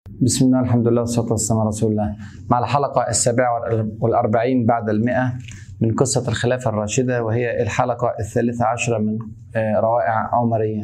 بسم الله الحمد لله والصلاة والسلام على رسول الله مع الحلقة السابعة والأربعين بعد المئة من قصة الخلافة الراشدة وهي الحلقة الثالثة عشرة من روائع عمرية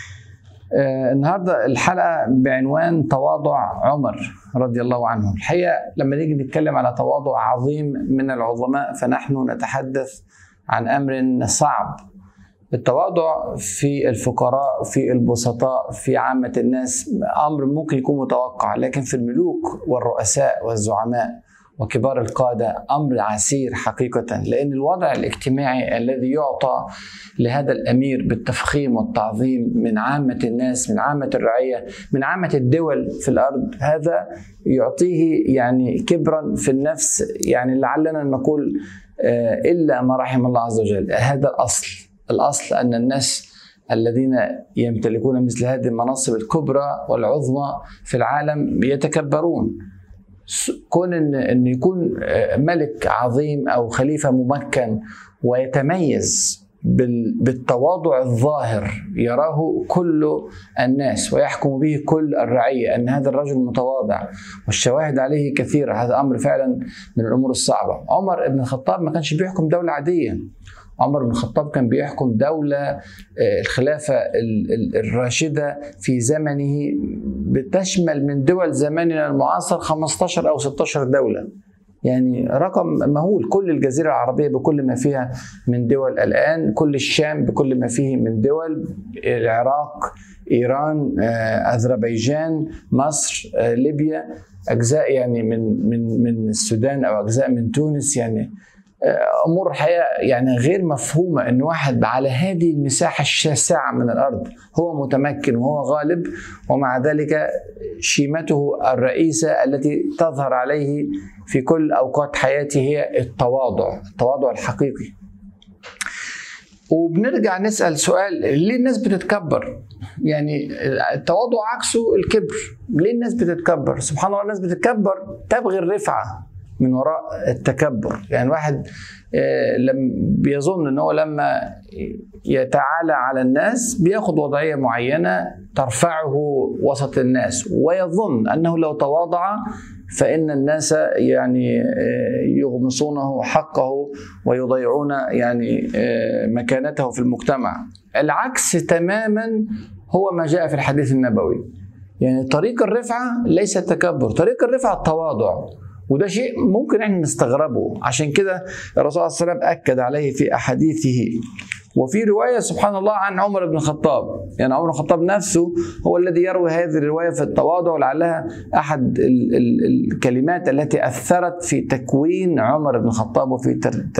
النهاردة الحلقة بعنوان تواضع عمر رضي الله عنه الحقيقة لما نيجي نتكلم على تواضع عظيم من العظماء فنحن نتحدث عن أمر صعب التواضع في الفقراء في البسطاء في عامة الناس أمر ممكن يكون متوقع لكن في الملوك والرؤساء والزعماء وكبار القادة أمر عسير حقيقة لأن الوضع الاجتماعي الذي يعطى لهذا الأمير بالتفخيم والتعظيم من عامة الناس من عامة الرعية من عامة الدول في الأرض هذا يعطيه يعني كبرا في النفس يعني لعلنا نقول إلا ما رحم الله عز وجل هذا الأصل الأصل أن الناس الذين يمتلكون مثل هذه المناصب الكبرى والعظمى في العالم يتكبرون كون ان ان يكون ملك عظيم او خليفه ممكن ويتميز بالتواضع الظاهر يراه كل الناس ويحكم به كل الرعيه ان هذا الرجل متواضع والشواهد عليه كثيره هذا امر فعلا من الامور الصعبه عمر بن الخطاب ما كانش بيحكم دوله عاديه عمر بن الخطاب كان بيحكم دولة الخلافة الراشدة في زمنه بتشمل من دول زماننا المعاصر 15 أو 16 دولة يعني رقم مهول كل الجزيرة العربية بكل ما فيها من دول الآن كل الشام بكل ما فيه من دول العراق إيران أذربيجان مصر ليبيا أجزاء يعني من من من السودان أو أجزاء من تونس يعني امور الحقيقه يعني غير مفهومه ان واحد على هذه المساحه الشاسعه من الارض هو متمكن وهو غالب ومع ذلك شيمته الرئيسه التي تظهر عليه في كل اوقات حياته هي التواضع، التواضع الحقيقي. وبنرجع نسال سؤال ليه الناس بتتكبر؟ يعني التواضع عكسه الكبر، ليه الناس بتتكبر؟ سبحان الله الناس بتتكبر تبغي الرفعه من وراء التكبر يعني واحد لم بيظن ان هو لما يتعالى على الناس بياخد وضعيه معينه ترفعه وسط الناس ويظن انه لو تواضع فان الناس يعني يغمصونه حقه ويضيعون يعني مكانته في المجتمع العكس تماما هو ما جاء في الحديث النبوي يعني طريق الرفعه ليس التكبر طريق الرفعه التواضع وده شيء ممكن احنا نستغربه عشان كده الرسول صلى الله عليه وسلم اكد عليه في احاديثه وفي رواية سبحان الله عن عمر بن الخطاب يعني عمر بن الخطاب نفسه هو الذي يروي هذه الرواية في التواضع ولعلها أحد ال ال الكلمات التي أثرت في تكوين عمر بن الخطاب وفي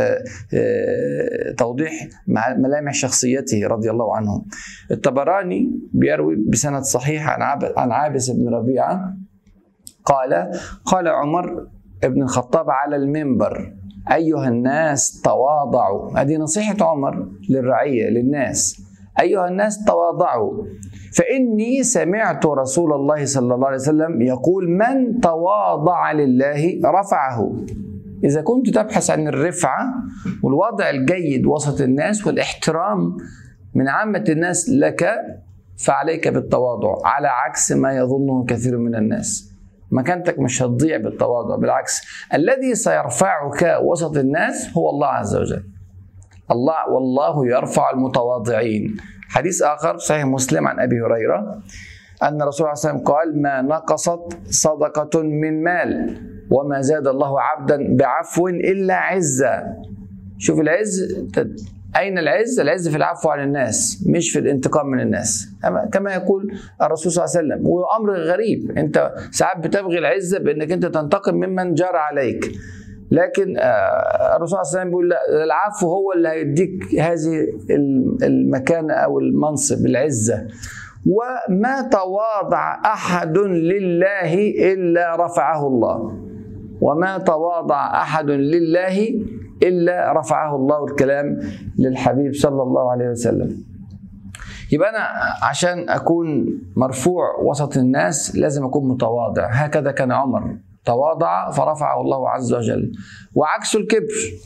توضيح ملامح شخصيته رضي الله عنه الطبراني بيروي بسند صحيح عن عابس بن ربيعة قال قال عمر ابن الخطاب على المنبر أيها الناس تواضعوا هذه نصيحة عمر للرعية للناس أيها الناس تواضعوا فإني سمعت رسول الله صلى الله عليه وسلم يقول من تواضع لله رفعه إذا كنت تبحث عن الرفعة والوضع الجيد وسط الناس والاحترام من عامة الناس لك فعليك بالتواضع على عكس ما يظنه كثير من الناس مكانتك مش هتضيع بالتواضع بالعكس الذي سيرفعك وسط الناس هو الله عز وجل الله والله يرفع المتواضعين حديث آخر صحيح مسلم عن أبي هريرة أن الرسول عليه وسلم قال ما نقصت صدقة من مال وما زاد الله عبدا بعفو إلا عزة شوف العز أين العز؟ العز في العفو عن الناس مش في الانتقام من الناس كما يقول الرسول صلى الله عليه وسلم وأمر غريب أنت ساعات بتبغي العزة بأنك أنت تنتقم ممن جرى عليك لكن الرسول صلى الله عليه وسلم بيقول لا العفو هو اللي هيديك هذه المكانة أو المنصب العزة وما تواضع أحد لله إلا رفعه الله وما تواضع أحد لله الا رفعه الله الكلام للحبيب صلى الله عليه وسلم يبقى انا عشان اكون مرفوع وسط الناس لازم اكون متواضع هكذا كان عمر تواضع فرفعه الله عز وجل وعكس الكبر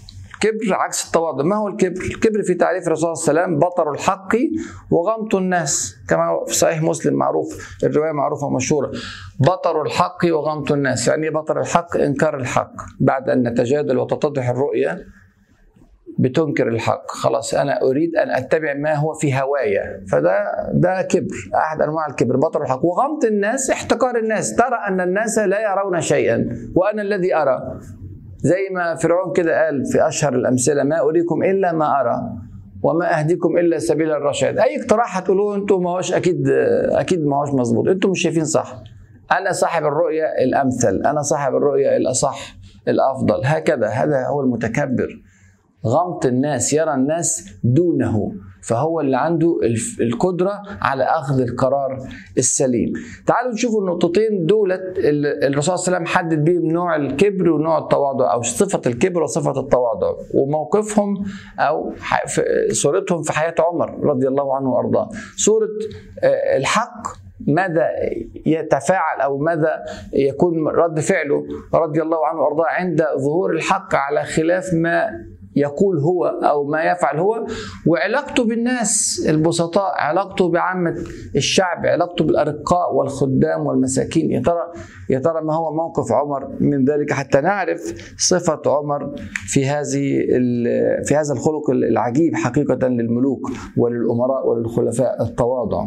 كبر عكس التواضع ما هو الكبر الكبر في تعريف الرسول صلى الله عليه وسلم بطر الحق وغمط الناس كما في صحيح مسلم معروف الرواية معروفة ومشهورة بطر الحق وغمط الناس يعني بطر الحق إنكار الحق بعد أن نتجادل وتتضح الرؤية بتنكر الحق خلاص انا اريد ان اتبع ما هو في هوايا فده ده كبر احد انواع الكبر بطر الحق وغمط الناس احتقار الناس ترى ان الناس لا يرون شيئا وانا الذي ارى زي ما فرعون كده قال في اشهر الامثله ما اريكم الا ما ارى وما اهديكم الا سبيل الرشاد اي اقتراح هتقولوه انتم ما هوش اكيد اكيد ما هوش مظبوط انتم مش شايفين صح انا صاحب الرؤيه الامثل انا صاحب الرؤيه الاصح الافضل هكذا هذا هو المتكبر غمط الناس يرى الناس دونه فهو اللي عنده القدرة على أخذ القرار السليم تعالوا نشوف النقطتين دولت الرسول صلى الله عليه وسلم حدد بيهم نوع الكبر ونوع التواضع أو صفة الكبر وصفة التواضع وموقفهم أو صورتهم في حياة عمر رضي الله عنه وأرضاه صورة الحق ماذا يتفاعل او ماذا يكون رد فعله رضي الله عنه وارضاه عند ظهور الحق على خلاف ما يقول هو او ما يفعل هو وعلاقته بالناس البسطاء علاقته بعامه الشعب علاقته بالارقاء والخدام والمساكين يا ترى يا ترى ما هو موقف عمر من ذلك حتى نعرف صفه عمر في هذه في هذا الخلق العجيب حقيقه للملوك وللامراء وللخلفاء التواضع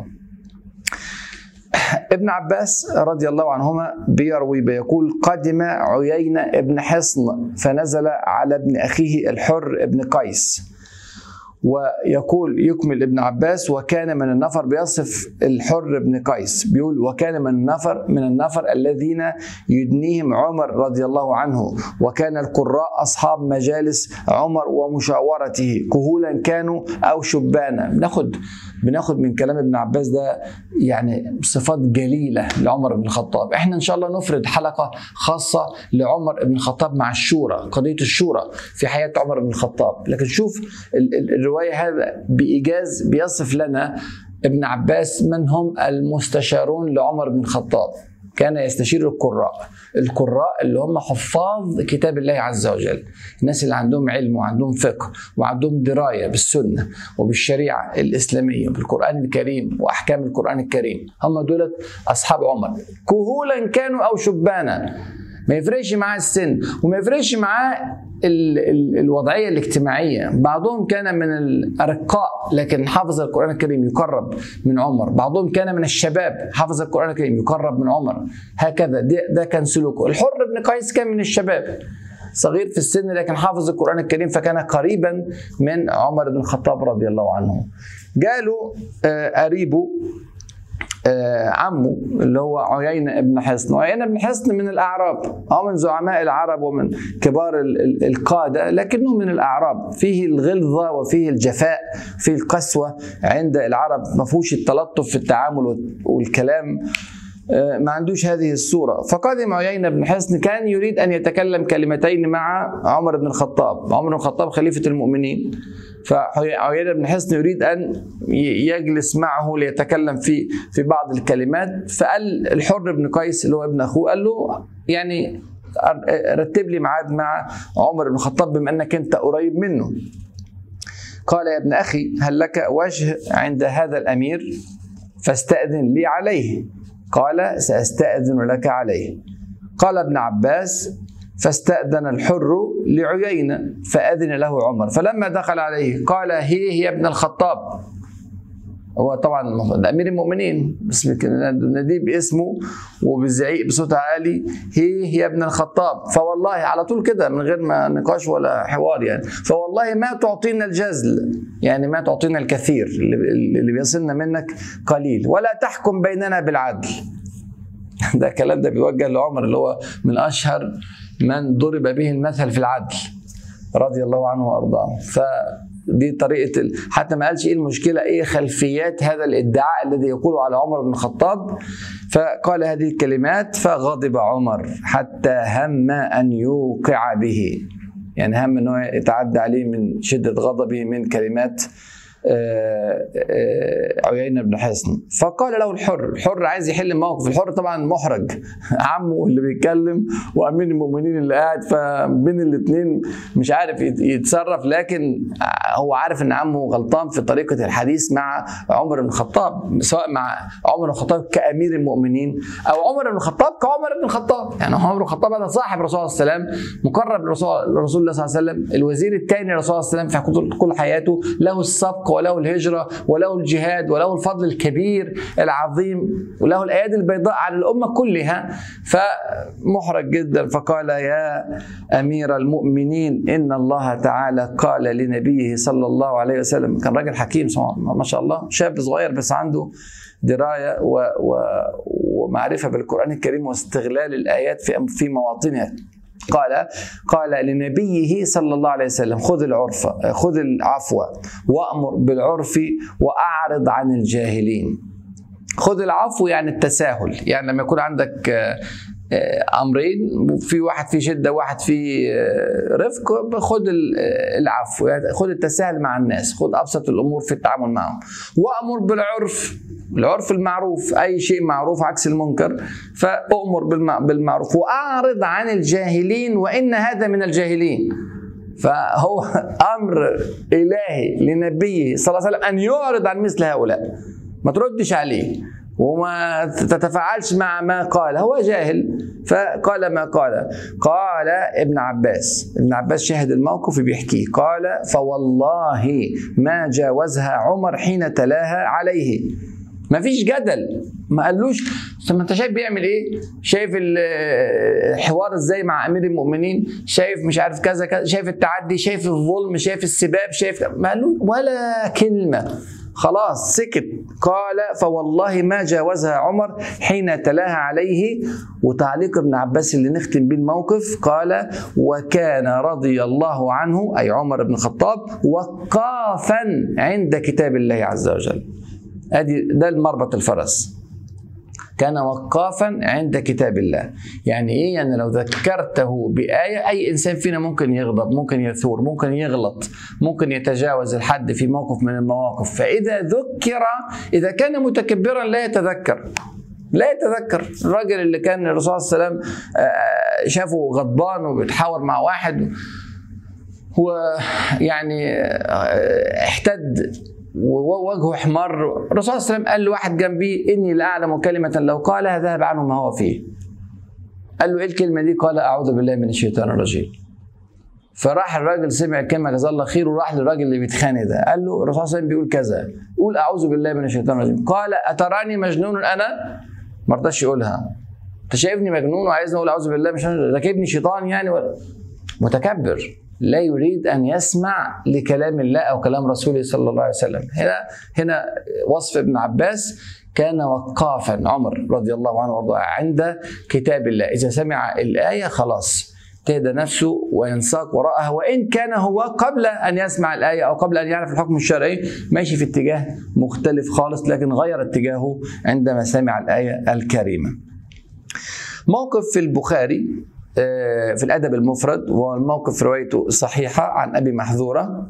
ابن عباس رضي الله عنهما بيروي بيقول قدم عيينة ابن حصن فنزل على ابن أخيه الحر ابن قيس ويقول يكمل ابن عباس وكان من النفر بيصف الحر بن قيس بيقول وكان من النفر من النفر الذين يدنيهم عمر رضي الله عنه وكان القراء اصحاب مجالس عمر ومشاورته كهولا كانوا او شبانا بناخد بناخد من كلام ابن عباس ده يعني صفات جليله لعمر بن الخطاب احنا ان شاء الله نفرد حلقه خاصه لعمر بن الخطاب مع الشورى قضيه الشورى في حياه عمر بن الخطاب لكن شوف الروايه هذا بايجاز بيصف لنا ابن عباس من هم المستشارون لعمر بن الخطاب كان يستشير القراء القراء اللي هم حفاظ كتاب الله عز وجل الناس اللي عندهم علم وعندهم فقه وعندهم دراية بالسنة وبالشريعة الإسلامية بالقرآن الكريم وأحكام القرآن الكريم هم دولت أصحاب عمر كهولا كانوا أو شبانا ما يفرقش معاه السن وما يفرقش معاه ال ال الوضعية الاجتماعية بعضهم كان من الأرقاء لكن حافظ القرآن الكريم يقرب من عمر بعضهم كان من الشباب حافظ القرآن الكريم يقرب من عمر هكذا ده, ده كان سلوكه الحر بن قيس كان من الشباب صغير في السن لكن حافظ القرآن الكريم فكان قريبا من عمر بن الخطاب رضي الله عنه جاله قريبه عمه اللي هو عيينة ابن حصن وعيينة ابن حصن من الأعراب أو من زعماء العرب ومن كبار القادة لكنه من الأعراب فيه الغلظة وفيه الجفاء فيه القسوة عند العرب ما فيهوش التلطف في التعامل والكلام ما عندوش هذه الصورة فقدم عيينة بن حصن كان يريد أن يتكلم كلمتين مع عمر بن الخطاب عمر بن الخطاب خليفة المؤمنين فعيينة بن حصن يريد أن يجلس معه ليتكلم في في بعض الكلمات فقال الحر بن قيس اللي هو ابن أخوه قال له يعني رتب لي ميعاد مع عمر بن الخطاب بما أنك أنت قريب منه قال يا ابن أخي هل لك وجه عند هذا الأمير فاستأذن لي عليه قال سأستأذن لك عليه قال ابن عباس فاستأذن الحر لعيينة فأذن له عمر فلما دخل عليه قال هي هي ابن الخطاب هو طبعا امير المؤمنين بس ناديه باسمه وبالزعيق بصوت عالي هي هي ابن الخطاب فوالله على طول كده من غير ما نقاش ولا حوار يعني فوالله ما تعطينا الجزل يعني ما تعطينا الكثير اللي بيصلنا منك قليل ولا تحكم بيننا بالعدل ده الكلام ده بيوجه لعمر اللي هو من اشهر من ضرب به المثل في العدل رضي الله عنه وارضاه ف دي طريقه ال... حتى ما قالش ايه المشكله ايه خلفيات هذا الادعاء الذي يقوله على عمر بن الخطاب فقال هذه الكلمات فغضب عمر حتى هم ان يوقع به يعني هم انه يتعدى عليه من شده غضبه من كلمات آه، آه، عيينة بن حصن فقال له الحر الحر عايز يحل الموقف الحر طبعا محرج عمه اللي بيتكلم وامير المؤمنين اللي قاعد فبين الاثنين مش عارف يت- يتصرف لكن هو عارف ان عمه غلطان في طريقه الحديث مع عمر بن الخطاب سواء مع عمر بن الخطاب كامير المؤمنين او عمر بن الخطاب كعمر بن الخطاب يعني عمر بن الخطاب هذا صاحب الرسول صلى الله عليه وسلم مقرب لرسول لرسول الله صلى الله عليه وسلم الوزير الثاني للرسول صلى الله عليه وسلم في كل حياته له السبق وله الهجره وله الجهاد وله الفضل الكبير العظيم وله الايادي البيضاء على الامه كلها فمحرج جدا فقال يا امير المؤمنين ان الله تعالى قال لنبيه صلى الله عليه وسلم كان راجل حكيم ما شاء الله شاب صغير بس عنده درايه و و ومعرفه بالقران الكريم واستغلال الايات في في مواطنها قال قال لنبيه صلى الله عليه وسلم خذ العرف خذ العفو وامر بالعرف واعرض عن الجاهلين خذ العفو يعني التساهل يعني لما يكون عندك آه، آه، امرين في واحد فيه شده واحد فيه آه، رفق خذ ال- آه، العفو يعني خذ التساهل مع الناس خذ ابسط الامور في التعامل معهم وامر بالعرف العرف المعروف اي شيء معروف عكس المنكر فامر بالمع- بالمعروف واعرض عن الجاهلين وان هذا من الجاهلين فهو امر الهي لنبيه صلى الله عليه وسلم ان يعرض عن مثل هؤلاء ما تردش عليه وما تتفاعلش مع ما قال هو جاهل فقال ما قال قال ابن عباس ابن عباس شاهد الموقف بيحكيه قال فوالله ما جاوزها عمر حين تلاها عليه ما فيش جدل ما قالوش طب ما انت شايف بيعمل ايه شايف ال- الحوار ازاي مع امير المؤمنين شايف مش عارف كذا كذا شايف التعدي شايف الظلم شايف السباب شايف ما قالوش ولا كلمه خلاص سكت قال فوالله ما جاوزها عمر حين تلاها عليه وتعليق ابن عباس اللي نختم بيه الموقف قال وكان رضي الله عنه اي عمر بن الخطاب وقافا عند كتاب الله عز وجل ادي ده المربط الفرس كان وقافا عند كتاب الله يعني ايه يعني لو ذكرته بآية اي انسان فينا ممكن يغضب ممكن يثور ممكن يغلط ممكن يتجاوز الحد في موقف من المواقف فاذا ذكر اذا كان متكبرا لا يتذكر لا يتذكر الراجل اللي كان الرسول صلى الله عليه وسلم آه، شافه غضبان وبيتحاور مع واحد ويعني آه، احتد ووجهه احمر الرسول صلى الله عليه وسلم قال لواحد جنبي اني لاعلم كلمه لو قالها ذهب عنه ما هو فيه قال له ايه الكلمه دي قال اعوذ بالله من الشيطان الرجيم فراح الراجل سمع الكلمه جزاه الله خير وراح للراجل اللي بيتخانق ده قال له الرسول صلى الله عليه وسلم بيقول كذا قول اعوذ بالله من الشيطان الرجيم قال اتراني مجنون انا ما رضاش يقولها انت شايفني مجنون وعايزني اقول اعوذ بالله من الشيطان الرجيم راكبني شيطان يعني ولا متكبر لا يريد ان يسمع لكلام الله او كلام رسوله صلى الله عليه وسلم هنا هنا وصف ابن عباس كان وقافا عمر رضي الله عنه وارضاه عند كتاب الله اذا سمع الايه خلاص تهدى نفسه وينساق وراءها وان كان هو قبل ان يسمع الايه او قبل ان يعرف الحكم الشرعي ماشي في اتجاه مختلف خالص لكن غير اتجاهه عندما سمع الايه الكريمه. موقف في البخاري آه، في الادب المفرد والموقف روايته صحيحه عن ابي محذوره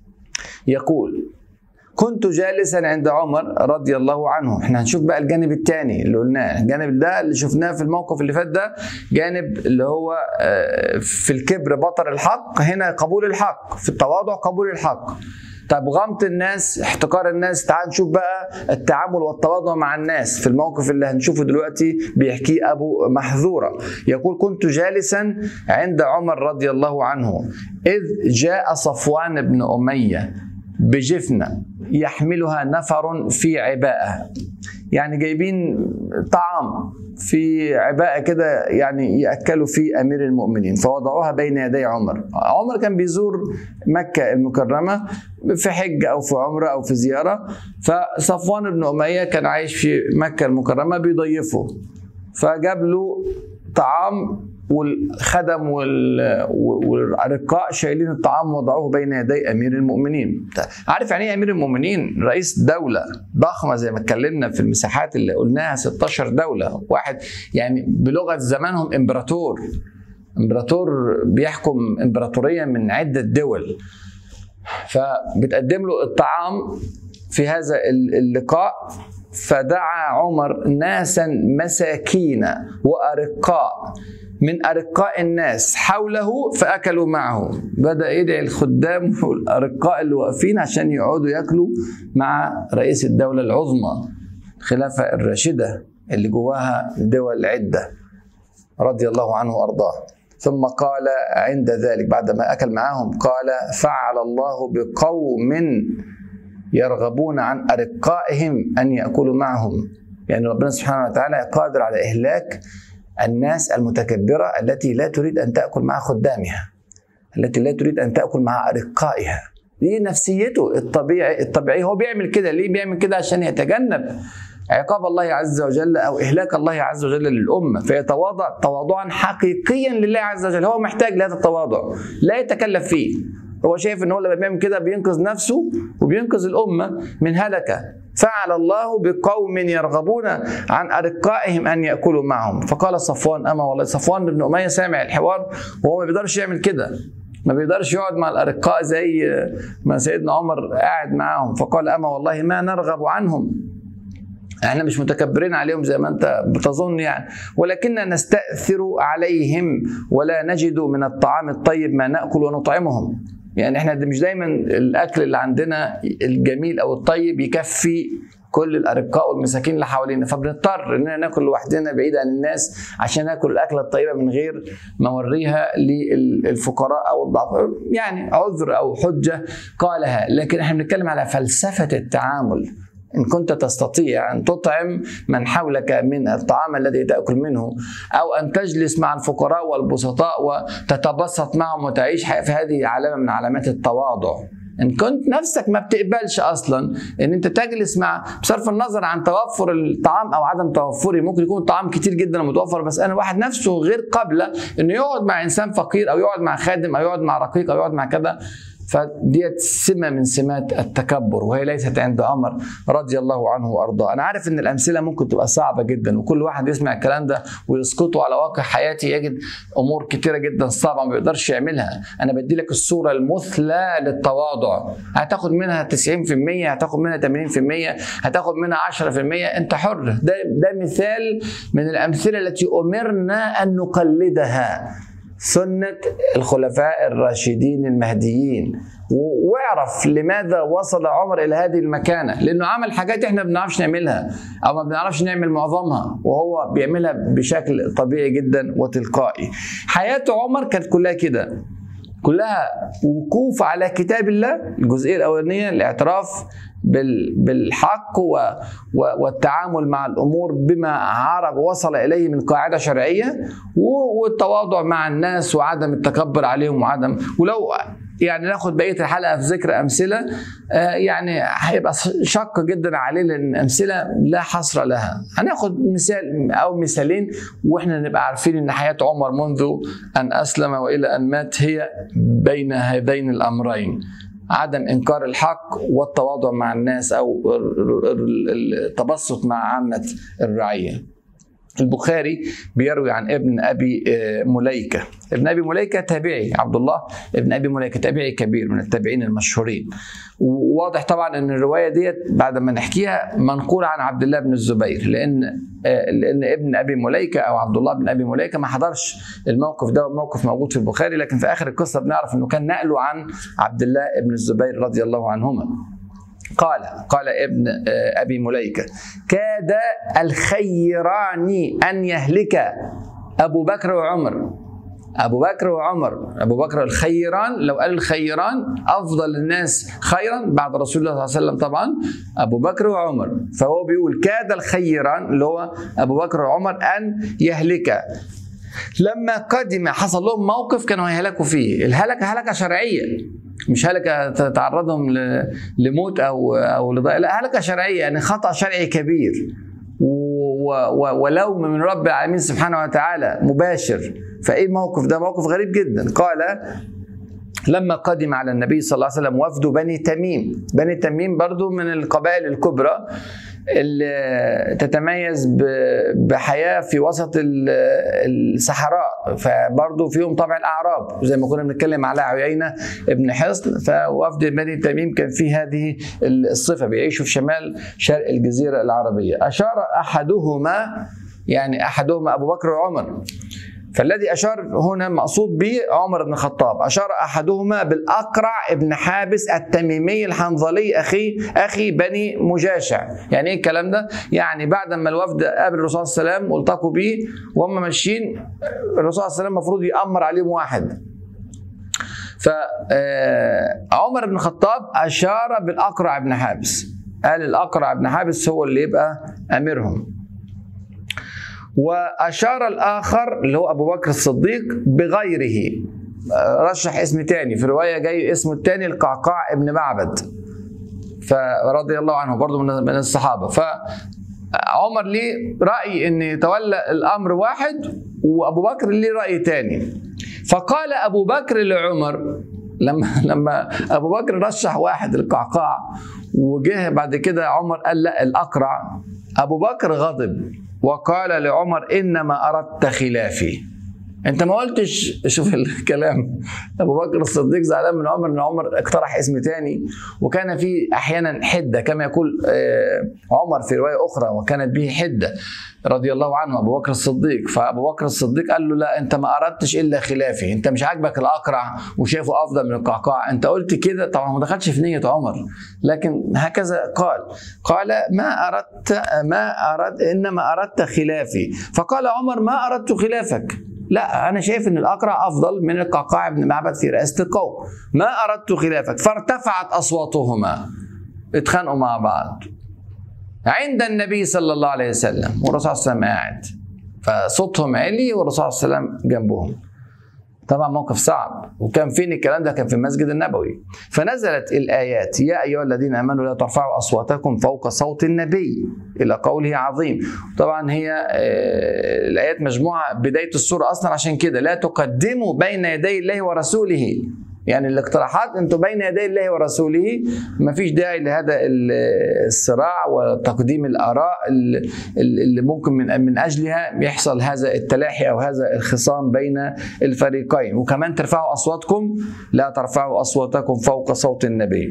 يقول كنت جالسا عند عمر رضي الله عنه احنا هنشوف بقى الجانب الثاني اللي قلناه الجانب ده اللي شفناه في الموقف اللي فات ده جانب اللي هو آه، في الكبر بطر الحق هنا قبول الحق في التواضع قبول الحق طب غمط الناس احتقار الناس تعال نشوف بقى التعامل والتواضع مع الناس في الموقف اللي هنشوفه دلوقتي بيحكيه ابو محذوره يقول كنت جالسا عند عمر رضي الله عنه اذ جاء صفوان بن اميه بجفنه يحملها نفر في عباءه يعني جايبين طعام في عباءة كده يعني يأكلوا في أمير المؤمنين فوضعوها بين يدي عمر عمر كان بيزور مكة المكرمة في حج أو في عمرة أو في زيارة فصفوان بن أمية كان عايش في مكة المكرمة بيضيفه فجاب له طعام والخدم وال- والرقاء شايلين الطعام وضعوه بين يدي امير المؤمنين عارف يعني ايه امير المؤمنين رئيس دوله ضخمه زي ما اتكلمنا في المساحات اللي قلناها 16 دوله واحد يعني بلغه زمانهم امبراطور امبراطور بيحكم امبراطوريه من عده دول فبتقدم له الطعام في هذا اللقاء فدعا عمر ناسا مساكين وارقاء من ارقاء الناس حوله فاكلوا معه بدا يدعي الخدام والارقاء اللي واقفين عشان يقعدوا ياكلوا مع رئيس الدوله العظمى الخلافه الراشده اللي جواها دول عده رضي الله عنه وارضاه ثم قال عند ذلك بعدما اكل معهم قال فعل الله بقوم يرغبون عن ارقائهم ان ياكلوا معهم يعني ربنا سبحانه وتعالى قادر على اهلاك الناس المتكبره التي لا تريد ان تاكل مع خدامها التي لا تريد ان تاكل مع ارقائها دي نفسيته الطبيعي الطبيعي هو بيعمل كده ليه بيعمل كده عشان يتجنب عقاب الله عز وجل او اهلاك الله عز وجل للامه فيتواضع تواضعا حقيقيا لله عز وجل هو محتاج لهذا التواضع لا يتكلف فيه هو شايف ان هو لما بيعمل كده بينقذ نفسه وبينقذ الامه من هلكه فعل الله بقوم يرغبون عن ارقائهم ان ياكلوا معهم فقال صفوان اما والله صفوان بن اميه سامع الحوار وهو ما بيقدرش يعمل كده ما بيقدرش يقعد مع الارقاء زي ما سيدنا عمر قاعد معاهم فقال اما والله ما نرغب عنهم احنا مش متكبرين عليهم زي ما انت بتظن يعني ولكننا نستأثر عليهم ولا نجد من الطعام الطيب ما نأكل ونطعمهم يعني احنا مش دايما الاكل اللي عندنا الجميل او الطيب يكفي كل الارقاء والمساكين اللي حوالينا فبنضطر اننا ناكل لوحدنا بعيد عن الناس عشان ناكل الاكله الطيبه من غير ما اوريها للفقراء او الضعفاء يعني عذر او حجه قالها لكن احنا بنتكلم على فلسفه التعامل إن كنت تستطيع أن تطعم من حولك من الطعام الذي تأكل منه أو أن تجلس مع الفقراء والبسطاء وتتبسط معهم وتعيش فهذه علامة من علامات التواضع ان كنت نفسك ما بتقبلش اصلا ان انت تجلس مع بصرف النظر عن توفر الطعام او عدم توفره ممكن يكون طعام كتير جدا ومتوفر بس انا واحد نفسه غير قابله انه يقعد مع انسان فقير او يقعد مع خادم او يقعد مع رقيق او يقعد مع كذا فديت سمة من سمات التكبر وهي ليست عند عمر رضي الله عنه وارضاه انا عارف ان الامثله ممكن تبقى صعبه جدا وكل واحد يسمع الكلام ده ويسقطه على واقع حياتي يجد امور كتيره جدا صعبه ما بيقدرش يعملها انا بدي لك الصوره المثلى للتواضع هتاخد منها 90% هتاخد منها 80% هتاخد منها 10% انت حر ده ده مثال من الامثله التي امرنا ان نقلدها سنة الخلفاء الراشدين المهديين واعرف لماذا وصل عمر إلى هذه المكانة لأنه عمل حاجات إحنا ما بنعرفش نعملها أو ما بنعرفش نعمل معظمها وهو بيعملها بشكل طبيعي جدا وتلقائي حياة عمر كانت كلها كده كلها وقوف على كتاب الله الجزئية الأولانية الاعتراف بالحق والتعامل مع الامور بما عرف وصل اليه من قاعده شرعيه والتواضع مع الناس وعدم التكبر عليهم وعدم ولو يعني ناخد بقيه الحلقه في ذكر امثله يعني هيبقى شق جدا عليه لان امثله لا حصر لها هناخد مثال او مثالين واحنا نبقى عارفين ان حياه عمر منذ ان اسلم والى ان مات هي بين هذين الامرين عدم انكار الحق والتواضع مع الناس او التبسط مع عامه الرعيه البخاري بيروي عن ابن ابي مليكه ابن ابي مليكه تابعي عبد الله ابن ابي مليكه تابعي كبير من التابعين المشهورين وواضح طبعا ان الروايه ديت بعد ما نحكيها منقوله عن عبد الله بن الزبير لان لان ابن ابي مليكه او عبد الله بن ابي مليكه ما حضرش الموقف ده موقف موجود في البخاري لكن في اخر القصه بنعرف انه كان نقله عن عبد الله بن الزبير رضي الله عنهما قال قال ابن ابي مليكه كاد الخيران ان يهلك ابو بكر وعمر ابو بكر وعمر ابو بكر الخيران لو قال الخيران افضل الناس خيرا بعد رسول الله صلى الله عليه وسلم طبعا ابو بكر وعمر فهو بيقول كاد الخيران اللي هو ابو بكر وعمر ان يهلك لما قدم حصل لهم موقف كانوا هيهلكوا فيه الهلكه هلكه شرعيه مش هلكه تعرضهم لموت او او لضياع لا هلكه شرعيه يعني خطا شرعي كبير ولوم من رب العالمين سبحانه وتعالى مباشر فايه الموقف ده موقف غريب جدا قال لما قدم على النبي صلى الله عليه وسلم وفد بني تميم بني تميم برضو من القبائل الكبرى اللي تتميز ب- بحياه في وسط ال- الصحراء فبرضه فيهم طبع الاعراب زي ما كنا بنتكلم على عيينه ابن حصن فوفد بني تميم كان فيه هذه الصفه بيعيشوا في شمال شرق الجزيره العربيه اشار احدهما يعني احدهما ابو بكر وعمر فالذي اشار هنا مقصود به عمر بن الخطاب اشار احدهما بالاقرع ابن حابس التميمي الحنظلي اخي اخي بني مجاشع يعني ايه الكلام ده يعني بعد ما الوفد قابل الرسول صلى الله عليه وسلم والتقوا به وهم ماشيين الرسول صلى الله عليه وسلم المفروض يامر عليهم واحد فعمر بن الخطاب اشار بالاقرع بن حابس قال الاقرع بن حابس هو اللي يبقى اميرهم واشار الاخر اللي هو ابو بكر الصديق بغيره رشح اسم تاني في روايه جاي اسمه التاني القعقاع ابن معبد فرضي الله عنه برضه من من الصحابه فعمر ليه راي ان يتولى الامر واحد وابو بكر ليه راي تاني فقال ابو بكر لعمر لما لما ابو بكر رشح واحد القعقاع وجه بعد كده عمر قال لا الاقرع ابو بكر غضب وقال لعمر انما اردت خلافي انت ما قلتش شوف الكلام ابو بكر الصديق زعلان من عمر ان عمر اقترح اسم تاني وكان في احيانا حده كما يقول آه، عمر في روايه اخرى وكانت به حده رضي الله عنه ابو بكر الصديق فابو بكر الصديق قال له لا انت ما اردتش الا خلافي انت مش عاجبك الاقرع وشايفه افضل من القعقاع انت قلت كده طبعا ما دخلش في نيه عمر لكن هكذا قال قال ما اردت ما ارد انما اردت خلافي فقال عمر ما اردت خلافك لا انا شايف ان الاقرع افضل من القعقاع بن معبد في رئاسه القوم ما اردت خلافك فارتفعت اصواتهما اتخانقوا مع بعض عند النبي صلى الله عليه وسلم والرسول صلى الله عليه وسلم قاعد فصوتهم عالي والرسول صلى الله عليه وسلم جنبهم طبعا موقف صعب وكان فين الكلام ده كان في المسجد النبوي فنزلت الايات يا ايها الذين امنوا لا ترفعوا اصواتكم فوق صوت النبي الى قوله عظيم طبعا هي آه، الايات مجموعه بدايه السوره اصلا عشان كده لا تقدموا بين يدي الله ورسوله يعني الاقتراحات انتم بين يدي الله ورسوله ما فيش داعي لهذا ال- الصراع وتقديم الاراء ال- ال- اللي ممكن من من اجلها يحصل هذا التلاحي او هذا الخصام بين الفريقين وكمان ترفعوا اصواتكم لا ترفعوا اصواتكم فوق صوت النبي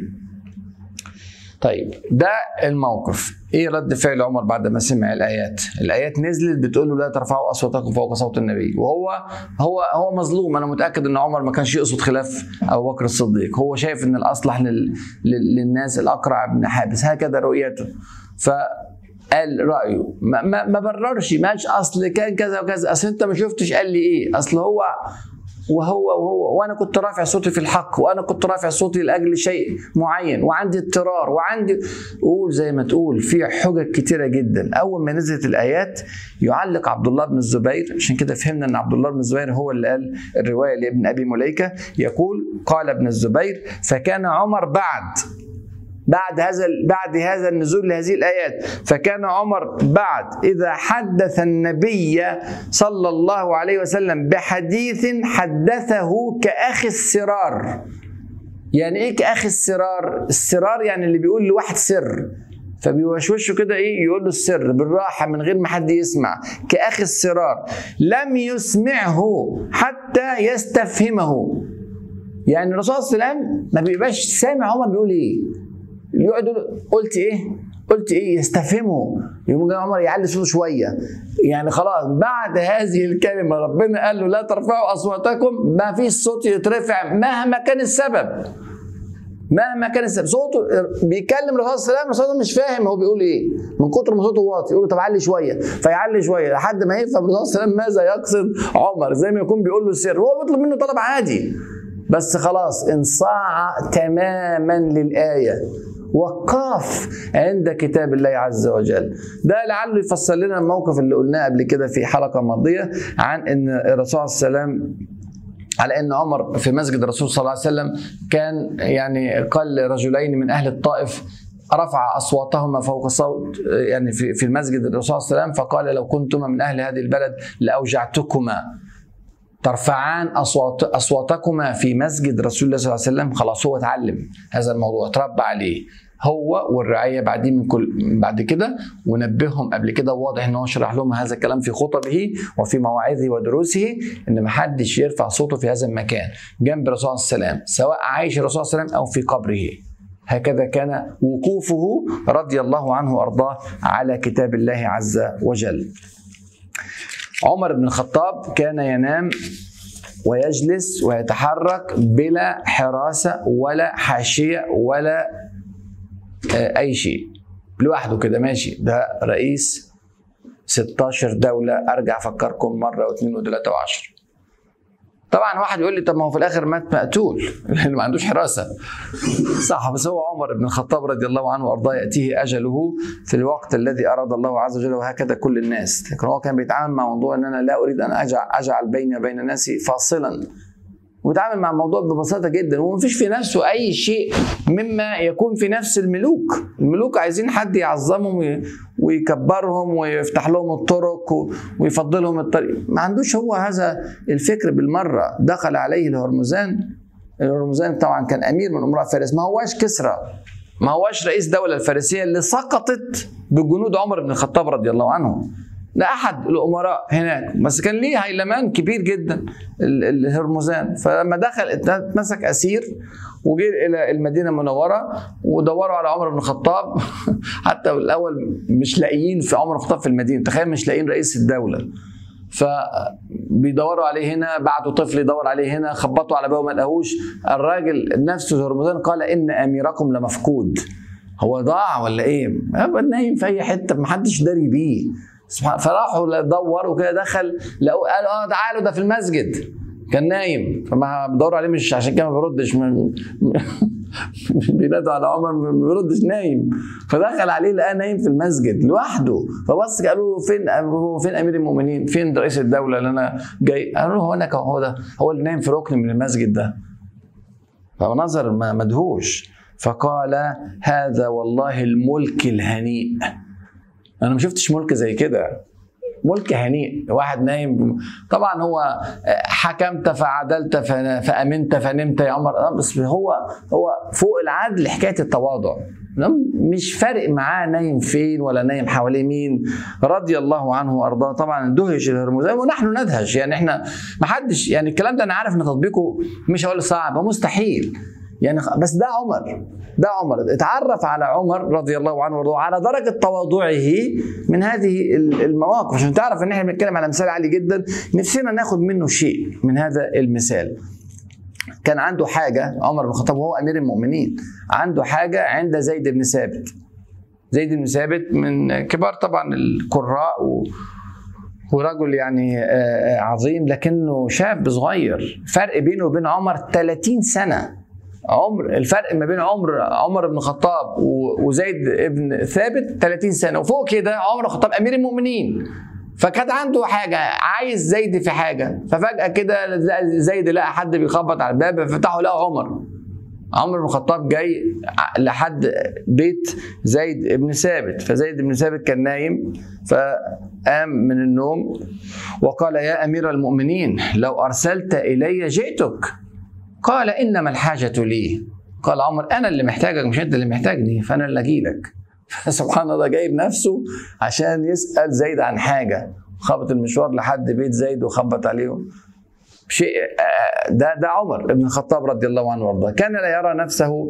طيب ده الموقف ايه رد فعل عمر بعد ما سمع الايات الايات نزلت بتقول له لا ترفعوا اصواتكم فوق صوت النبي وهو هو هو مظلوم انا متاكد ان عمر ما كانش يقصد خلاف ابو بكر الصديق هو شايف ان الاصلح لل... لل... للناس الاقرع بن حابس هكذا رؤيته ف قال رايه ما, ما, ما بررش ما قالش اصل كان كذا وكذا اصل انت ما شفتش قال لي ايه اصل هو وهو وهو وانا كنت رافع صوتي في الحق وانا كنت رافع صوتي لاجل شيء معين وعندي اضطرار وعندي قول زي ما تقول في حجج كتيره جدا اول ما نزلت الايات يعلق عبد الله بن الزبير عشان كده فهمنا ان عبد الله بن الزبير هو اللي قال الروايه لابن ابي مليكه يقول قال ابن الزبير فكان عمر بعد بعد هذا بعد هذا النزول لهذه الايات فكان عمر بعد اذا حدث النبي صلى الله عليه وسلم بحديث حدثه كاخ السرار يعني ايه كاخ السرار السرار يعني اللي بيقول لواحد سر فبيوشوشه كده ايه يقول له السر بالراحه من غير ما حد يسمع كاخ السرار لم يسمعه حتى يستفهمه يعني الرسول صلى الله عليه وسلم ما بيبقاش سامع عمر بيقول ايه يقعد يقول قلت ايه قلت ايه يستفهمه يقوم جاي عمر يعلي صوته شويه يعني خلاص بعد هذه الكلمه ربنا قال له لا ترفعوا اصواتكم ما فيش صوت يترفع مهما كان السبب مهما كان السبب صوته بيكلم الرسول صلى الله عليه وسلم الرسول مش فاهم هو بيقول ايه من كتر ما صوته واطي يقول له طب علي شويه فيعلي شويه لحد ما يفهم الرسول صلى الله عليه وسلم ماذا يقصد عمر زي ما يكون بيقول له سر هو بيطلب منه طلب عادي بس خلاص انصاع تماما للايه وقاف عند كتاب الله عز وجل ده لعله يفسر لنا الموقف اللي قلناه قبل كده في حلقه ماضيه عن ان الرسول صلى الله عليه وسلم على ان عمر في مسجد الرسول صلى الله عليه وسلم كان يعني قال رجلين من اهل الطائف رفع اصواتهما فوق صوت يعني في في المسجد الرسول صلى الله عليه وسلم فقال لو كنتما من اهل هذه البلد لاوجعتكما ترفعان اصوات اصواتكما في مسجد رسول الله صلى الله عليه وسلم خلاص هو اتعلم هذا الموضوع اتربى عليه هو والرعايه بعدين من كل بعد كده ونبههم قبل كده واضح ان هو شرح لهم هذا الكلام في خطبه وفي مواعظه ودروسه ان ما حدش يرفع صوته في هذا المكان جنب الرسول صلى الله عليه وسلم سواء عايش الرسول صلى الله عليه وسلم او في قبره هكذا كان وقوفه رضي الله عنه وارضاه على كتاب الله عز وجل. عمر بن الخطاب كان ينام ويجلس ويتحرك بلا حراسه ولا حاشيه ولا اي شيء لوحده كده ماشي ده رئيس 16 دولة أرجع أفكركم مرة واثنين وثلاثة وعشر طبعا واحد يقول لي طب ما هو في الاخر مات مقتول لان ما عندوش حراسه صح بس هو عمر بن الخطاب رضي الله عنه وارضاه ياتيه اجله في الوقت الذي اراد الله عز وجل وهكذا كل الناس لكن هو كان بيتعامل مع موضوع ان انا لا اريد ان اجعل, أجعل بيني وبين الناس فاصلا ويتعامل مع الموضوع ببساطه جدا ومفيش في نفسه اي شيء مما يكون في نفس الملوك الملوك عايزين حد يعظمهم ويكبرهم ويفتح لهم الطرق ويفضلهم الطريق ما عندوش هو هذا الفكر بالمره دخل عليه الهرمزان الهرمزان طبعا كان امير من امراء فارس ما هواش كسرى ما هواش رئيس دولة الفارسية اللي سقطت بجنود عمر بن الخطاب رضي الله عنه ده احد الامراء هناك بس كان ليه هيلمان كبير جدا الهرمزان فلما دخل اتمسك اسير وجه الى المدينه المنوره ودوروا على عمر بن الخطاب حتى الاول مش لاقيين في عمر بن الخطاب في المدينه تخيل مش لاقيين رئيس الدوله فبيدوروا عليه هنا بعتوا طفل يدور عليه هنا خبطوا على بابه ما لقاهوش الراجل نفسه هرمزان قال ان اميركم لمفقود هو ضاع ولا ايه؟ نايم في اي حته محدش داري بيه سبحان فراحوا دوروا كده دخل لقوا قالوا اه تعالوا ده في المسجد كان نايم فما بدوروا عليه مش عشان كده ما بيردش من بينادوا على عمر ما بيردش نايم فدخل عليه لقاه نايم في المسجد لوحده فبص قالوا له فين هو فين امير المؤمنين فين رئيس الدوله اللي انا جاي قالوا له هو هناك هو ده هو اللي نايم في ركن من المسجد ده فنظر مدهوش فقال هذا والله الملك الهنيء انا ما شفتش ملك زي كده ملك هنيء واحد نايم طبعا هو حكمت فعدلت فامنت فنمت يا عمر بس هو هو فوق العدل حكايه التواضع مش فارق معاه نايم فين ولا نايم حواليه مين رضي الله عنه وارضاه طبعا دهش الهرمزان ونحن ندهش يعني احنا ما حدش يعني الكلام ده انا عارف ان تطبيقه مش هقول صعب مستحيل يعني بس ده عمر ده عمر اتعرف على عمر رضي الله عنه وارضاه على درجه تواضعه من هذه المواقف عشان تعرف ان احنا بنتكلم على مثال عالي جدا نفسنا ناخد منه شيء من هذا المثال كان عنده حاجه عمر بن الخطاب وهو امير المؤمنين عنده حاجه عند زيد بن ثابت زيد بن ثابت من كبار طبعا القراء و ورجل يعني عظيم لكنه شاب صغير فرق بينه وبين عمر 30 سنه عمر الفرق ما بين عمر عمر بن الخطاب وزيد بن ثابت 30 سنه وفوق كده عمر بن الخطاب امير المؤمنين فكان عنده حاجه عايز زيد في حاجه ففجاه كده زيد لقى حد بيخبط على الباب ففتحه لقى عمر عمر بن الخطاب جاي لحد بيت زيد بن ثابت فزيد بن ثابت كان نايم فقام من النوم وقال يا امير المؤمنين لو ارسلت الي جئتك قال انما الحاجه لي قال عمر انا اللي محتاجك مش انت اللي محتاجني فانا اللي اجي لك فسبحان الله جايب نفسه عشان يسال زيد عن حاجه خبط المشوار لحد بيت زيد وخبط عليه شيء ده ده عمر بن الخطاب رضي الله عنه وارضاه كان لا يرى نفسه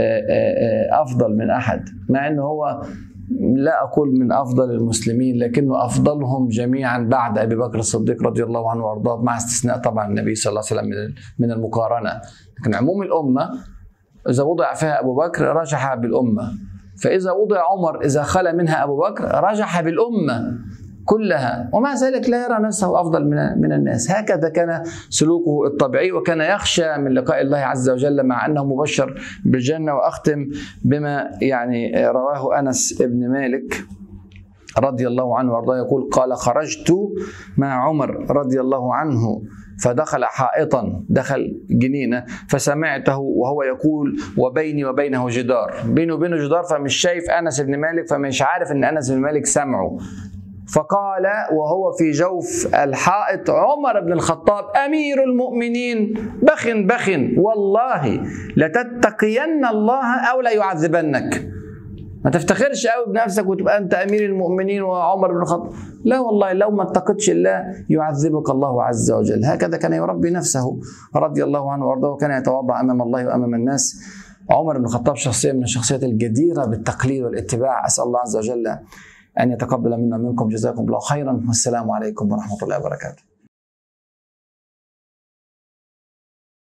افضل من احد مع انه هو لا اقول من افضل المسلمين لكنه افضلهم جميعا بعد ابي بكر الصديق رضي الله عنه وارضاه مع استثناء طبعا النبي صلى الله عليه وسلم من المقارنه لكن عموم الامه اذا وضع فيها ابو بكر رجح بالامه فاذا وضع عمر اذا خلا منها ابو بكر رجح بالامه كلها ومع ذلك لا يرى نفسه افضل من من الناس هكذا كان سلوكه الطبيعي وكان يخشى من لقاء الله عز وجل مع انه مبشر بالجنه واختم بما يعني رواه انس بن مالك رضي الله عنه وارضاه يقول قال خرجت مع عمر رضي الله عنه فدخل حائطا دخل جنينه فسمعته وهو يقول وبيني وبينه جدار بينه وبينه جدار فمش شايف انس بن مالك فمش عارف ان انس بن مالك سمعه فقال وهو في جوف الحائط عمر بن الخطاب امير المؤمنين بخ بخ والله لتتقين الله او لا يعذبنك ما تفتخرش قوي بنفسك وتبقى انت امير المؤمنين وعمر بن الخطاب لا والله لو ما اتقتش الله يعذبك الله عز وجل هكذا كان يربي نفسه رضي الله عنه وارضاه وكان يتواضع امام الله وامام الناس عمر بن الخطاب شخصيه من الشخصيات الجديره بالتقليد والاتباع اسال الله عز وجل ان يتقبل منا ومنكم جزاكم الله خيرا والسلام عليكم ورحمه الله وبركاته